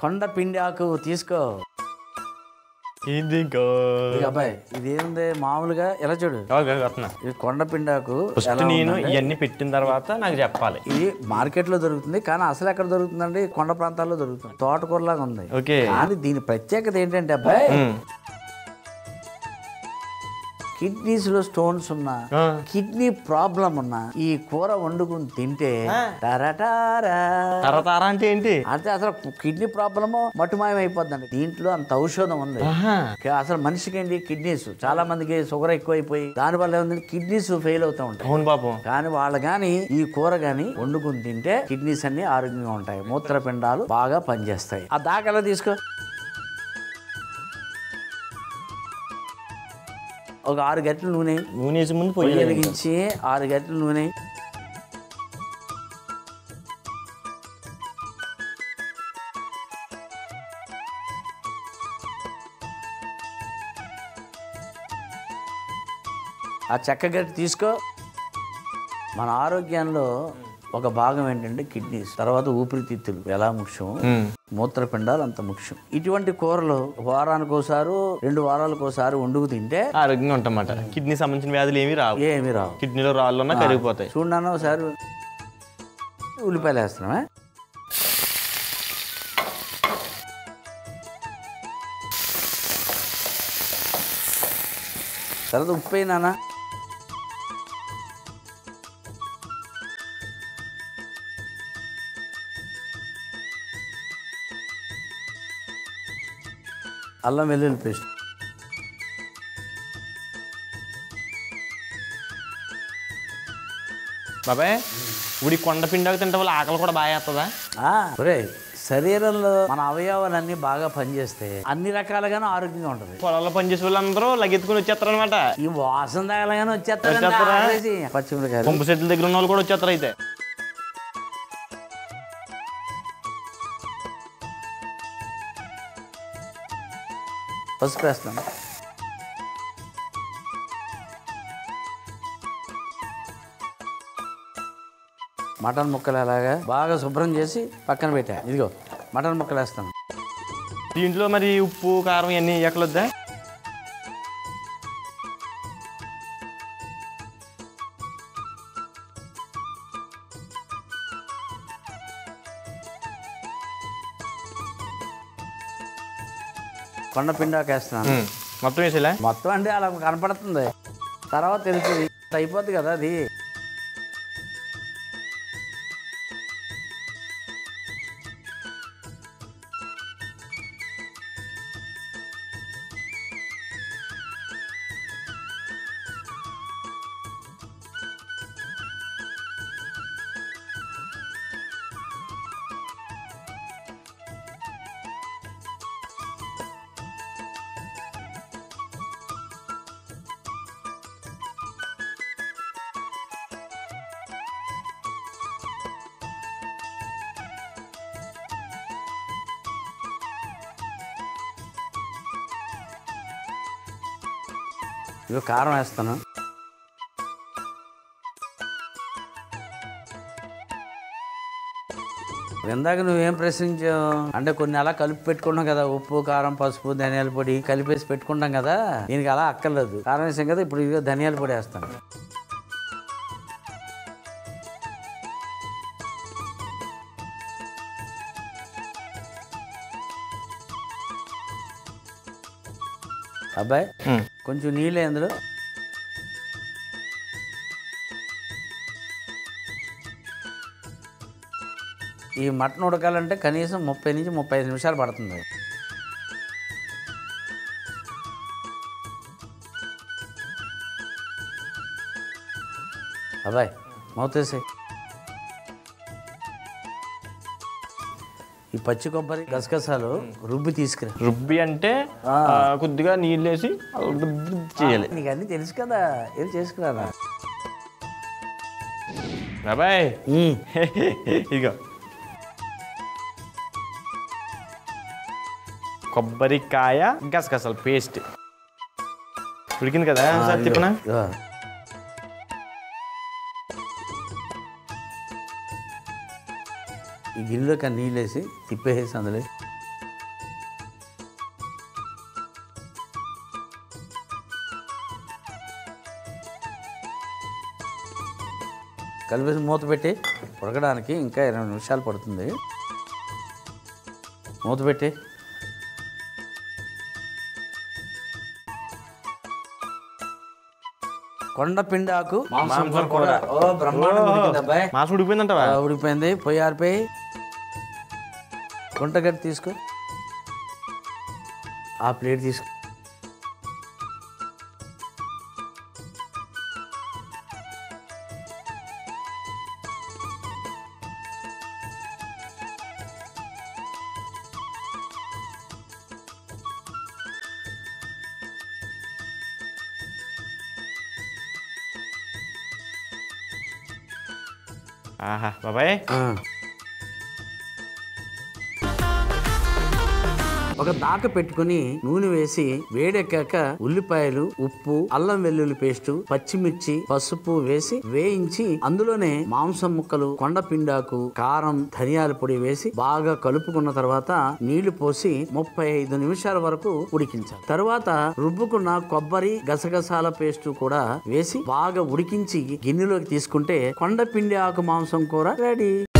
కొండ పిండి ఆకు తీసుకో ఇది ఇక అబ్బాయి ఇదేంది మామూలుగా ఎలా చూడు వస్తున్నా ఇది కొండ పిండి ఆకు ఫస్ట్ ఎలా నేను ఉందంటే, ఇవన్నీ పెట్టిన తర్వాత నాకు చెప్పాలి ఇది మార్కెట్ లో దొరుకుతుంది కానీ అసలు ఎక్కడ దొరుకుతుందండి కొండ ప్రాంతాల్లో దొరుకుతుంది తోటకూరలాగా ఉంది ఓకే కానీ దీని ప్రత్యేకత ఏంటంటే అబ్బాయి ఉమ్. కిడ్నీస్ లో స్టోన్స్ ఉన్నా ఆ. కిడ్నీ ప్రాబ్లం ఉన్నా ఈ కూర వండుకుని తింటే టరటారా తరతార అంటే ఏంటి అంటే అసలు కిడ్నీ ప్రాబ్లము మటుమాయం అయిపోద్దండి దీంట్లో అంత ఔషధం ఉంది ఆహా. అసలు మనిషికి ఏంటి కిడ్నీస్ చాలా మందికి షుగర్ ఎక్కువైపోయి దాని వల్ల ఏముంది కిడ్నీస్ ఫెయిల్ అవుతూ ఉంటాయి అవును పాపం కానీ వాళ్ళు గాని ఈ కూర గాని వండుకుని తింటే కిడ్నీస్ అన్ని ఆరోగ్యంగా ఉంటాయి మూత్రపిండాలు బాగా పనిచేస్తాయి ఆ దాకా తీసుకో ఒక ఆరు గంటల నూనె నూనె వేసే ముందు పొయ్యి పొయ్యి వెలిగించి ఆరు గంటల నూనె ఆ చెక్క గట్టి తీసుకో మన ఆరోగ్యంలో ఒక భాగం ఏంటంటే కిడ్నీస్ తర్వాత ఊపిరితిత్తులు ఎలా ముఖ్యం ఉమ్. మూత్రపిండాలు అంత ముఖ్యం ఇటువంటి కూరలు వారానికి ఒకసారి రెండు వారాలకు ఒకసారి వండుకు తింటే ఆరోగ్యంగా ఉంటామన్నమాట కిడ్నీ సంబంధించిన వ్యాధులు ఏమీ రావు ఏమి రావు కిడ్నీలో రాళ్ళు ఉన్నా కరిగిపోతాయి చూడన్నాను ఒకసారి ఉల్లిపాయలు వేస్తున్నామే తర్వాత ఉప్పు అయినా అల్లం వెల్లుల్లి పేస్ట్ బాబాయ్ ఇప్పుడు ఈ కొండ పిండాకు తింటే వల్ల ఆకలి కూడా బాగా వేస్తుందా ఆ, ఒరేయ్ శరీరంలో మన అవయవాలన్నీ బాగా పనిచేస్తే అన్ని రకాలుగాను ఆరోగ్యంగా ఉంటుంది పొలాల్లో పనిచేసే వాళ్ళందరూ లగెత్తుకుని వచ్చేస్తారు అనమాట ఈ వాసన తగలగానే వచ్చేస్తారు వచ్చేస్తారా? పచ్చిమిరకాయలు పంపు సెట్ల దగ్గర ఉన్న వాళ్ళు కూడా వచ్చేస్తారు అయితే పసుపు వేస్తాను మటన్ ముక్కలు అలాగా బాగా శుభ్రం చేసి పక్కన పెట్టా ఇదిగో మటన్ ముక్కలు వేస్తాను దీంట్లో మరి ఉప్పు కారం ఇవన్నీ ఎక్కలొద్దా కొండ పిండాకు వేస్తున్నాను ఉమ్. మొత్తం వేసేలా మొత్తం అంటే అలా కనపడుతుంది తర్వాత తెలుస్తుంది అయిపోద్ది కదా అది ఇదిగో కారం వేస్తాను ఇందాక నువ్వేం ప్రశ్నించావు అంటే కొన్ని అలా కలిపి పెట్టుకున్నాం కదా ఉప్పు కారం పసుపు ధనియాల పొడి కలిపేసి పెట్టుకుంటాం కదా దీనికి అలా అక్కర్లేదు కారం వేసాం కదా ఇప్పుడు ఇదిగో ధనియాల పొడి వేస్తాను అబ్బాయి ఉమ్. కొంచెం నీళ్ళు అందులో ఈ మటన్ ఉడకాలంటే కనీసం ముప్పై నుంచి ముప్పై ఐదు నిమిషాలు పడుతుంది అబ్బాయి మౌతేసే ఈ పచ్చి కొబ్బరి గసగసాలు రుబ్బి తీసుకురా రుబ్బి అంటే ఆ. ఆ, కొద్దిగా నీళ్ళు వేసి రుబ్బి చేయాలి నీకు అన్నీ తెలుసు కదా ఏం చేసుకురా బాబాయ్ ఇదిగో కొబ్బరికాయ గసగసాలు పేస్ట్ ఉడికింది కదా సార్ తిప్పనా ఈ గిన్నెలోకి ఆ నీళ్ళు వేసి తిప్పేసి అందులో కలిపేసి మూత పెట్టి ఉడకడానికి ఇంకా ఇరవై నిమిషాలు పడుతుంది మూత పెట్టి కొండ పిండాకు మాంసం కూర. ఓ బ్రహ్మాండంగా ఉడికింది అబ్బాయి మాసం ఉడిపోయిందంటవా ఆ, ఉడికిపోయింది పొయ్యి ఆరిపోయి గుంటగడ్డి తీసుకో ఆ ప్లేట్ తీసుకో ఆహా బాబాయ్ ఆ. ఒక దాక పెట్టుకుని నూనె వేసి వేడెక్కాక ఉల్లిపాయలు ఉప్పు అల్లం వెల్లుల్లి పేస్ట్ పచ్చిమిర్చి పసుపు వేసి వేయించి అందులోనే మాంసం ముక్కలు కొండ పిండాకు కారం ధనియాల పొడి వేసి బాగా కలుపుకున్న తర్వాత నీళ్లు పోసి ముప్పై ఐదు నిమిషాల వరకు ఉడికించాలి తర్వాత రుబ్బుకున్న కొబ్బరి గసగసాల పేస్ట్ కూడా వేసి బాగా ఉడికించి గిన్నెలోకి తీసుకుంటే కొండ పిండి ఆకు మాంసం కూర రెడీ